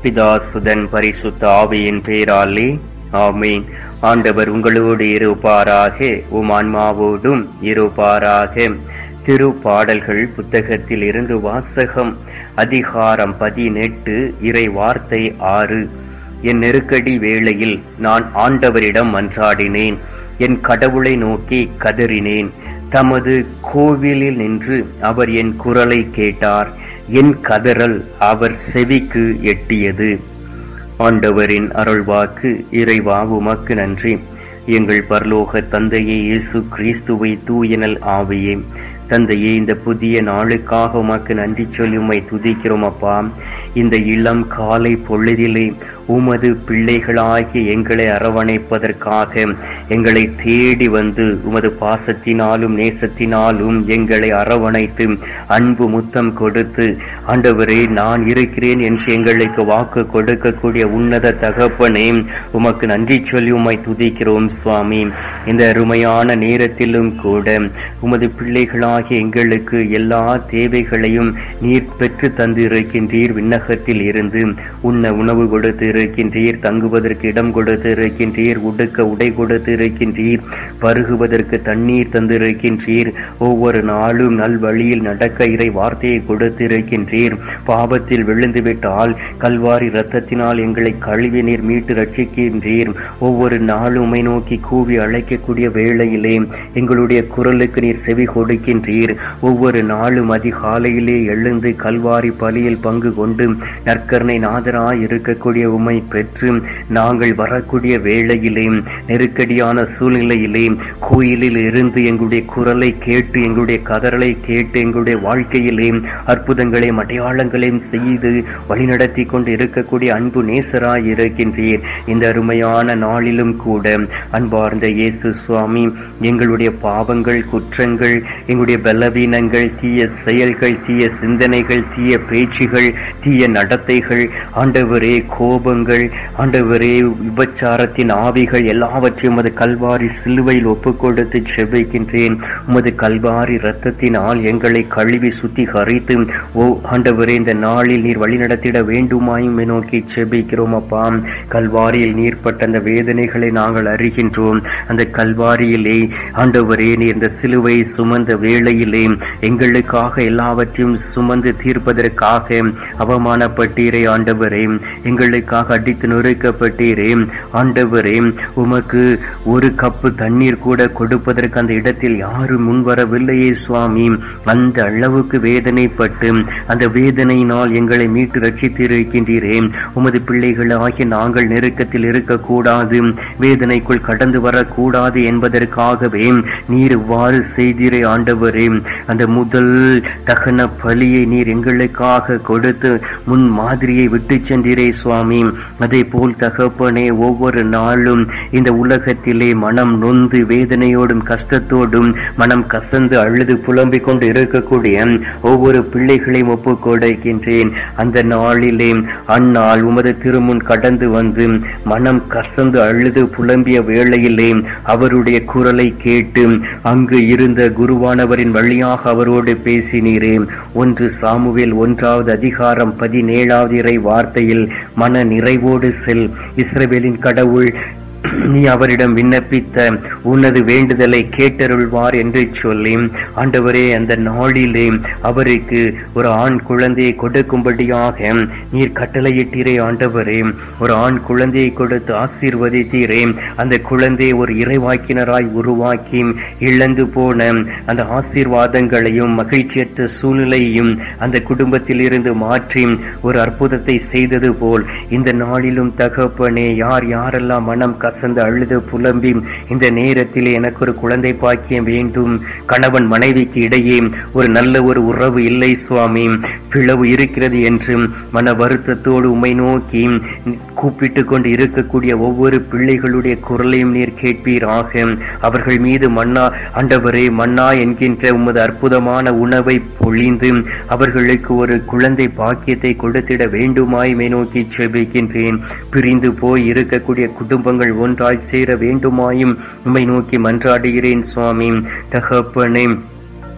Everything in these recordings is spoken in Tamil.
பிதாசுதன் பரிசுத்த ஆவியின் பேராலே ஆமீன் ஆண்டவர் உங்களோடு இருப்பாராக உம் ஆன்மாவோடும் இருப்பாராக திருப்பாடல்கள் புத்தகத்தில் இருந்து வாசகம் அதிகாரம் பதினெட்டு இறை வார்த்தை ஆறு என் நெருக்கடி வேளையில் நான் ஆண்டவரிடம் மன்றாடினேன் என் கடவுளை நோக்கி கதறினேன் தமது கோவிலில் நின்று அவர் என் குரலை கேட்டார் என் கதறல் அவர் செவிக்கு எட்டியது ஆண்டவரின் அருள்வாக்கு இறைவா உமக்கு நன்றி எங்கள் பரலோக தந்தையே இயேசு கிறிஸ்துவை தூயனல் ஆவியே தந்தையே இந்த புதிய நாளுக்காக உமக்கு நன்றி சொல்லி உம்மை துதிக்கிறோம் அப்பா இந்த இளம் காலை பொழுதிலே உமது பிள்ளைகளாகிய எங்களை அரவணைப்பதற்காக எங்களை தேடி வந்து உமது பாசத்தினாலும் நேசத்தினாலும் எங்களை அரவணைத்து அன்பு முத்தம் கொடுத்து ஆண்டவரே நான் இருக்கிறேன் என்று எங்களுக்கு வாக்கு கொடுக்கக்கூடிய உன்னத தகப்பனே உமக்கு நன்றி சொல்லி உம்மை துதிக்கிறோம் சுவாமி இந்த அருமையான நேரத்திலும் கூட உமது பிள்ளைகளாகிய எங்களுக்கு எல்லா தேவைகளையும் நீர் பெற்று தந்து இருக்கின்றீர் விண்ணகத்தில் இருந்து உண்ண உணவு கொடுத்து இருக்கின்றீர் தங்குவதற்கு இடம் கொடுத்து இருக்கின்றீர் உடுக்க உடை கொடுத்து இருக்கின்றீர் பருகுவதற்கு தண்ணீர் தந்து இருக்கின்றீர் ஒவ்வொரு நாளும் நல் வழியில் நடக்க இறை வார்த்தையை கொடுத்து இருக்கின்றீர் பாவத்தில் விழுந்து விட்டால் கல்வாரி இரத்தத்தினால் எங்களை கழுவி நீர் மீட்டு ரட்சிக்கின்றீர் ஒவ்வொரு நாளும் உமை நோக்கி கூவி அழைக்கக்கூடிய வேளையிலே எங்களுடைய குரலுக்கு நீர் செவி கொடுக்கின்றீர் ஒவ்வொரு நாளும் அதிகாலையிலே எழுந்து கல்வாரி பலியில் பங்கு கொண்டு நற்கரணை நாதராய் இருக்கக்கூடிய உமை பெற்று நாங்கள் வரக்கூடிய வேளையிலே நெருக்கடியான சூழ்நிலையிலே கோயிலில் இருந்து எங்களுடைய குரலை கேட்டு எங்களுடைய கதறலை கேட்டு எங்களுடைய வாழ்க்கையிலே அற்புதங்களையும் அடையாளங்களையும் செய்து வழிநடத்தி கொண்டு இருக்கக்கூடிய அன்பு நேசராய் இருக்கின்றீர் இந்த அருமையான நாளிலும் கூட அன்பார்ந்த இயேசு சுவாமி எங்களுடைய பாவங்கள் குற்றங்கள் எங்களுடைய பலவீனங்கள் தீய செயல்கள் தீய சிந்தனைகள் தீய பேச்சுகள் தீய நடத்தைகள் ஆண்டவரே கோபங்கள் ஆண்டவரே விபச்சாரத்தின் ஆவிகள் எல்லாவற்றையும் உமது கல்வாரி சிலுவையில் ஒப்புக் கொடுத்து செவ்விக்கின்றேன் உமது கல்வாரி இரத்தத்தினால் எங்களை கழுவி சுத்திகரித்து ஓ ஆண்டவரே இந்த நாளில் நீர் வழிநடத்திட வேண்டுமாயும் நோக்கி செபிக்கிறோம் அப்பா கல்வாரியில் நீர்ப்பட்ட அந்த வேதனைகளை நாங்கள் அறிகின்றோம் அந்த கல்வாரியிலே ஆண்டவரே நீர் இந்த சிலுவை சுமந்த வேளையிலே எங்களுக்காக எல்லாவற்றையும் சுமந்து தீர்ப்பதற்காக அவமானப்பட்டீரே ஆண்டவரே எங்களுக்காக அடித்து நொறுக்கப்பட்டீரே ஆண்டவரே உமக்கு ஒரு கப்பு தண்ணீர் கூட கொடுப்பதற்கு அந்த இடத்தில் யாரும் முன்வரவில்லையே சுவாமி அந்த அளவுக்கு வேதனைப்பட்டு அந்த வேதனையினால் எங்களை மீட்டு ரட்சித்திருக்கின்றீரே உமது பிள்ளைகளாகிய நாங்கள் நெருக்கத்தில் இருக்கக்கூடாது வேதனைக்குள் கடந்து வரக்கூடாது என்பதற்காகவே நீர் இவ்வாறு செய்தீரே ஆண்டவரே அந்த முதல் தகன பலியை நீர் எங்களுக்காக கொடுத்து முன் மாதிரியை விட்டு சென்றீரே சுவாமி அதே போல் தகப்பனே ஒவ்வொரு நாளும் இந்த உலகத்திலே மனம் நொந்து வேதனையோடும் கஷ்டத்தோடும் மனம் கசந்து அழுது புலம்பிக் கொண்டு இருக்கக்கூடிய ஒவ்வொரு பிள்ளைகளையும் ஒப்புக் கொடுக்கின்றேன் அந்த நாளிலே அந்நாள் உமது திருமுன் கடந்து வந்து மனம் கசந்து அழுது புலம்பிய வேளையிலே அவருடைய குரலை கேட்டு அங்கு இருந்த குருவானவரின் வழியாக அவரோடு பேசினீரே ஒன்று சாமுவேல் ஒன்றாவது அதிகாரம் பதினேழாவது இறை வார்த்தையில் மன நிறைவோடு செல் இஸ்ரவேலின் கடவுள் நீ அவரிடம் விண்ணப்பித்த உனது வேண்டுதலை கேட்டருள்வார் என்று சொல்லி ஆண்டவரே அந்த நாளிலே அவருக்கு ஒரு ஆண் குழந்தையை கொடுக்கும்படியாக நீர் கட்டளையிட்டீரே ஆண்டவரே ஒரு ஆண் குழந்தையை கொடுத்து ஆசீர்வதித்தீரே அந்த குழந்தையை ஒரு இறைவாக்கினராய் உருவாக்கி இழந்து போன அந்த ஆசீர்வாதங்களையும் மகிழ்ச்சியற்ற சூழ்நிலையும் அந்த குடும்பத்தில் இருந்து மாற்றி ஒரு அற்புதத்தை செய்தது போல் இந்த நாளிலும் தகப்பனே யார் யாரெல்லாம் மனம் கசந்து அழுது புலம்பி இந்த நேரத்தில் எனக்கு ஒரு குழந்தை பாக்கியம் வேண்டும் கணவன் மனைவிக்கு இடையே ஒரு நல்ல ஒரு உறவு இல்லை சுவாமி பிளவு இருக்கிறது என்று மன வருத்தத்தோடு உமை நோக்கி கூப்பிட்டு கொண்டு இருக்கக்கூடிய ஒவ்வொரு பிள்ளைகளுடைய குரலையும் நீர் கேட்பீராக அவர்கள் மீது மன்னா ஆண்டவரே மன்னா என்கின்ற உமது அற்புதமான உணவை பொழிந்து அவர்களுக்கு ஒரு குழந்தை பாக்கியத்தை கொடுத்திட வேண்டுமாய் மே நோக்கி செபிக்கின்றேன் பிரிந்து போய் இருக்கக்கூடிய குடும்பங்கள் ஒன்றாய் சேர வேண்டுமாயும் உம்மை நோக்கி மன்றாடுகிறேன் சுவாமி தகப்பனே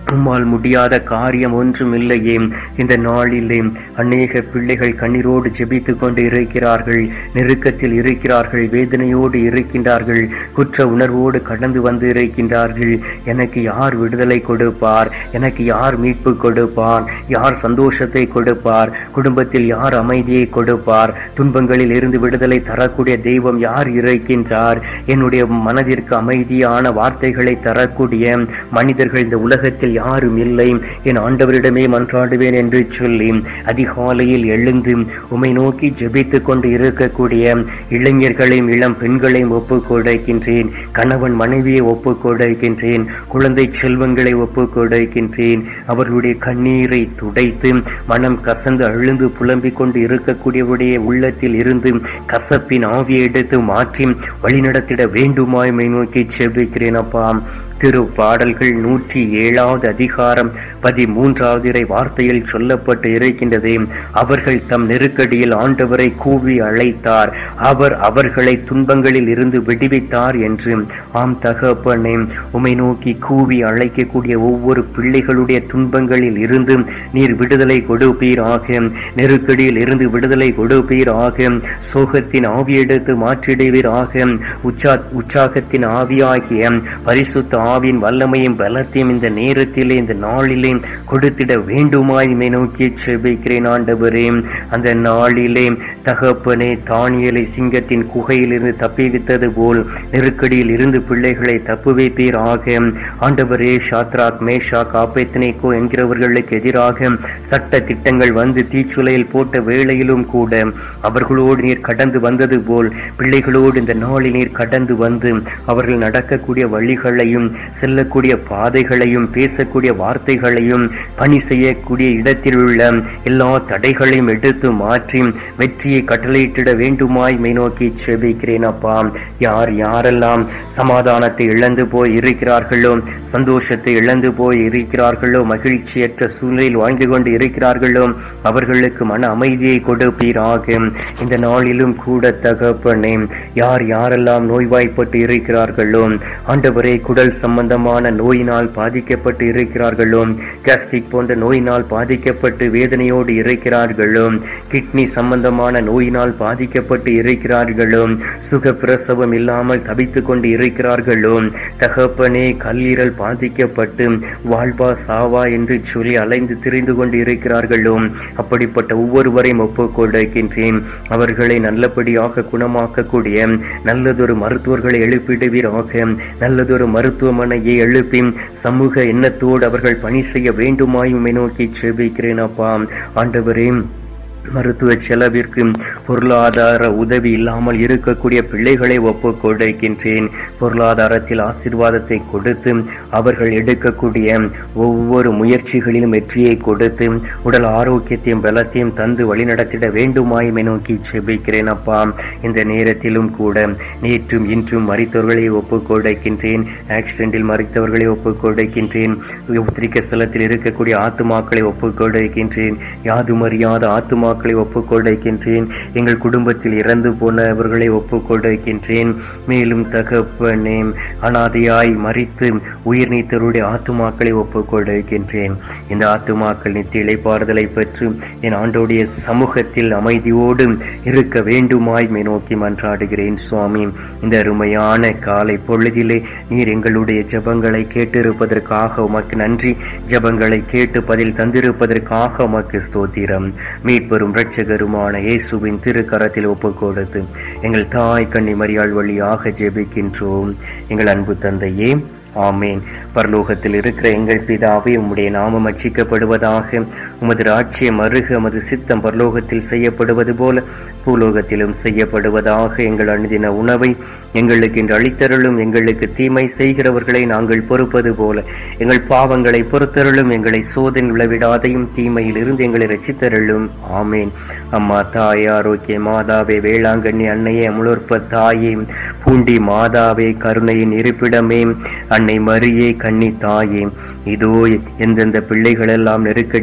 உம்மால் முடியாத காரியம் ஒன்றும் இல்லையே இந்த நாளிலே அநேக பிள்ளைகள் கண்ணீரோடு ஜெபித்துக் கொண்டு இருக்கிறார்கள் நெருக்கத்தில் இருக்கிறார்கள் வேதனையோடு இருக்கின்றார்கள் குற்ற உணர்வோடு கடந்து வந்து இருக்கின்றார்கள் எனக்கு யார் விடுதலை கொடுப்பார் எனக்கு யார் மீட்பு கொடுப்பார் யார் சந்தோஷத்தை கொடுப்பார் குடும்பத்தில் யார் அமைதியை கொடுப்பார் துன்பங்களில் இருந்து விடுதலை தரக்கூடிய தெய்வம் யார் இருக்கின்றார் என்னுடைய மனதிற்கு அமைதியான வார்த்தைகளை தரக்கூடிய மனிதர்கள் இந்த உலகத்தில் யாரும் இல்லை என் ஆண்டவரிடமே மன்றாடுவேன் என்று சொல்லி அதிகாலையில் எழுந்து உமை நோக்கி ஜெபித்துக் கொண்டு இருக்கக்கூடிய இளைஞர்களையும் இளம் பெண்களையும் ஒப்புக் கொடுக்கின்றேன் கணவன் மனைவியை ஒப்புக் கொடுக்கின்றேன் குழந்தை செல்வங்களை ஒப்புக் கொடுக்கின்றேன் அவர்களுடைய கண்ணீரை துடைத்து மனம் கசந்து அழுந்து புலம்பிக் கொண்டு இருக்கக்கூடியவருடைய உள்ளத்தில் இருந்து கசப்பின் ஆவியை எடுத்து மாற்றி வழிநடத்திட வேண்டுமாய்மை நோக்கி செபிக்கிறேன் அப்பா திரு பாடல்கள் நூற்றி ஏழாவது அதிகாரம் பதிமூன்றாவது இறை வார்த்தையில் சொல்லப்பட்டு இருக்கின்றது அவர்கள் தம் நெருக்கடியில் ஆண்டவரை கூவி அழைத்தார் அவர் அவர்களை துன்பங்களில் இருந்து விடுவித்தார் என்று ஆம் தகப்பனே உமை நோக்கி கூவி அழைக்கக்கூடிய ஒவ்வொரு பிள்ளைகளுடைய துன்பங்களில் இருந்து நீர் விடுதலை கொடுப்பீராக நெருக்கடியில் இருந்து விடுதலை கொடுப்பீராக சோகத்தின் ஆவியெடுத்து மாற்றிடுவீராக உச்சா உற்சாகத்தின் ஆவியாகிய பரிசுத்த ஆவியின் வல்லமையும் பலத்தையும் இந்த நேரத்திலே இந்த நாளிலே கொடுத்திட வேண்டுமாய் மை நோக்கி செபிக்கிறேன் ஆண்டவரே அந்த நாளிலே தகப்பனே தானியலை சிங்கத்தின் குகையிலிருந்து தப்பிவித்தது போல் நெருக்கடியில் இருந்து பிள்ளைகளை தப்பு வைப்பீர் ஆக ஆண்டவரே ஷாத்ராக் மேஷாக் ஆபேத்னேகோ என்கிறவர்களுக்கு எதிராக சட்ட திட்டங்கள் வந்து தீச்சுளையில் போட்ட வேளையிலும் கூட அவர்களோடு நீர் கடந்து வந்தது போல் பிள்ளைகளோடு இந்த நாளில் நீர் கடந்து வந்து அவர்கள் நடக்கக்கூடிய வழிகளையும் செல்லக்கூடிய பாதைகளையும் பேசக்கூடிய வார்த்தைகளையும் பணி செய்யக்கூடிய இடத்தில் உள்ள எல்லா தடைகளையும் எடுத்து மாற்றி வெற்றியை கட்டளையிட்டிட வேண்டுமாய் மை நோக்கி செபிக்கிறேன் அப்பா யார் யாரெல்லாம் சமாதானத்தை இழந்து போய் இருக்கிறார்களோ சந்தோஷத்தை இழந்து போய் இருக்கிறார்களோ மகிழ்ச்சியற்ற சூழ்நிலையில் வாழ்ந்து கொண்டு இருக்கிறார்களோ அவர்களுக்கு மன அமைதியை கொடுப்பீராக இந்த நாளிலும் கூட தகப்பனே யார் யாரெல்லாம் நோய்வாய்ப்பட்டு இருக்கிறார்களோ ஆண்டவரே குடல் சம்பந்தமான நோயினால் பாதிக்கப்பட்டு இருக்கிறார்களோ கேஸ்ட்ரிக் போன்ற நோயினால் பாதிக்கப்பட்டு வேதனையோடு இருக்கிறார்களோ கிட்னி சம்பந்தமான நோயினால் பாதிக்கப்பட்டு இருக்கிறார்களோ சுக பிரசவம் இல்லாமல் தவித்துக் கொண்டு இருக்கிறார்களோ தகப்பனே கல்லீரல் பாதிக்கப்பட்டு வாழ்வா சாவா என்று சொல்லி அலைந்து திரிந்து கொண்டு இருக்கிறார்களோ அப்படிப்பட்ட ஒவ்வொருவரையும் ஒப்புக் கொடுக்கின்றேன் அவர்களை நல்லபடியாக குணமாக்கக்கூடிய நல்லதொரு மருத்துவர்களை எழுப்பிடுவீராக நல்லதொரு மருத்துவமனையை எழுப்பி சமூக எண்ணத்தோடு அவர்கள் பணி செய்ய வேண்டுமாயுமே நோக்கி செபிக்கிறேன் அப்பா ஆண்டவரே மருத்துவ செலவிற்கு பொருளாதார உதவி இல்லாமல் இருக்கக்கூடிய பிள்ளைகளை ஒப்புக் கொடுக்கின்றேன் பொருளாதாரத்தில் ஆசீர்வாதத்தை கொடுத்து அவர்கள் எடுக்கக்கூடிய ஒவ்வொரு முயற்சிகளிலும் வெற்றியை கொடுத்து உடல் ஆரோக்கியத்தையும் பலத்தையும் தந்து வழிநடத்திட வேண்டுமாயுமே நோக்கி செபிக்கிறேன் அப்பா இந்த நேரத்திலும் கூட நேற்றும் இன்றும் மறித்தவர்களை ஒப்புக் கொடுக்கின்றேன் ஆக்சிடென்டில் மறித்தவர்களை ஒப்புக் கொடுக்கின்றேன் உத்திரிக்க ஸ்தலத்தில் இருக்கக்கூடிய ஆத்துமாக்களை ஒப்புக் கொடுக்கின்றேன் யாதுமறியாத ஆத்துமா மக்களை ஒப்புக் கொடுக்கின்றேன் எங்கள் குடும்பத்தில் இறந்து போனவர்களை ஒப்புக் கொடுக்கின்றேன் மேலும் தகப்பனே அனாதையாய் மறித்து உயிர் நீத்தருடைய ஆத்துமாக்களை ஒப்புக் கொடுக்கின்றேன் இந்த ஆத்துமாக்கள் நித்திய இளைப்பாறுதலை பெற்று என் ஆண்டோடைய சமூகத்தில் அமைதியோடு இருக்க வேண்டுமாய் மை நோக்கி மன்றாடுகிறேன் சுவாமி இந்த அருமையான காலை பொழுதிலே நீர் எங்களுடைய ஜெபங்களை கேட்டிருப்பதற்காக உமக்கு நன்றி ஜெபங்களை கேட்டு பதில் தந்திருப்பதற்காக உமக்கு ஸ்தோத்திரம் மீட்பெரும் இரட்சகருமான இயேசுவின் திருக்கரத்தில் ஒப்புக் கொடுத்து எங்கள் தாய் கன்னி மரியாள் வழியாக ஜெபிக்கின்றோம் எங்கள் அன்பு தந்தையே ஆமேன் பரலோகத்தில் இருக்கிற எங்கள் பிதாவே உம்முடைய நாமம் அச்சிக்கப்படுவதாக உமது ராட்சியம் அருக உமது சித்தம் பரலோகத்தில் செய்யப்படுவது போல பூலோகத்திலும் செய்யப்படுவதாக எங்கள் அனுதின உணவை எங்களுக்கு இன்று அளித்தருளும் எங்களுக்கு தீமை செய்கிறவர்களை நாங்கள் பொறுப்பது போல எங்கள் பாவங்களை பொறுத்தருளும் எங்களை சோதனை விளைவிடாதையும் தீமையில் இருந்து எங்களை ரசித்தருளும் ஆமேன் அம்மா தாயே ஆரோக்கிய மாதாவே வேளாங்கண்ணி அன்னையே அமுலோற்ப தாயே பூண்டி மாதாவே கருணையின் இருப்பிடமே அன்னை மரியே கன்னி தாயே இதோ எந்தெந்த பிள்ளைகள் எல்லாம் நெருக்கடியான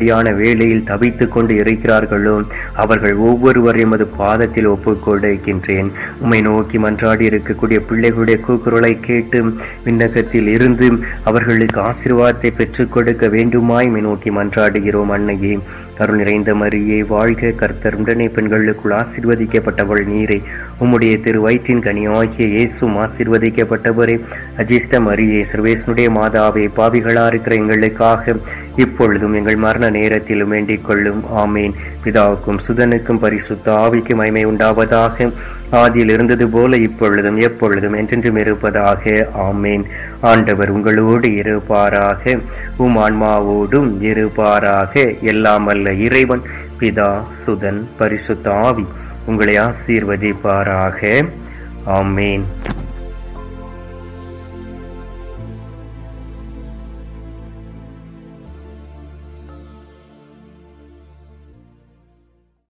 வேளையில் தவித்துக் கொண்டு இருக்கிறார்களோ அவர்கள் ஒவ்வொருவரையும் எமது பாதத்தில் ஒப்புக் கொடுக்கின்றேன் உம்மை நோக்கி மன்றாடி இருக்கக்கூடிய பிள்ளைகளுடைய கூக்குரலை கேட்டு விண்ணகத்தில் இருந்து அவர்களுக்கு ஆசீர்வாதத்தை பெற்றுக் கொடுக்க வேண்டுமாய் உம்மை நோக்கி மன்றாடுகிறோம் அன்னையே அருள் நிறைந்த மரியே வாழ்க கர்த்தர் உடனே பெண்களுக்குள் ஆசீர்வதிக்கப்பட்டவள் நீரே உம்முடைய திரு வயிற்றின் கனியாகிய இயேசும் ஆசீர்வதிக்கப்பட்டவரே அஜிஷ்ட மரியே சர்வேசனுடைய மாதாவே பாவிகளா இருக்கிற எங்களுக்காக இப்பொழுதும் எங்கள் மரண நேரத்திலும் வேண்டிக் கொள்ளும் ஆமேன் பிதாவுக்கும் சுதனுக்கும் பரிசுத்த ஆவிக்கும் மகிமை உண்டாவதாக ஆதியில் இருந்தது போல இப்பொழுதும் எப்பொழுதும் என்றென்றும் இருப்பதாக ஆமேன் ஆண்டவர் உங்களோடு இருப்பாராக உம் ஆன்மாவோடும் இருப்பாராக எல்லாம் அல்ல இறைவன் பிதா சுதன் பரிசுத்த ஆவி உங்களை ஆசீர்வதிப்பாராக ஆமேன்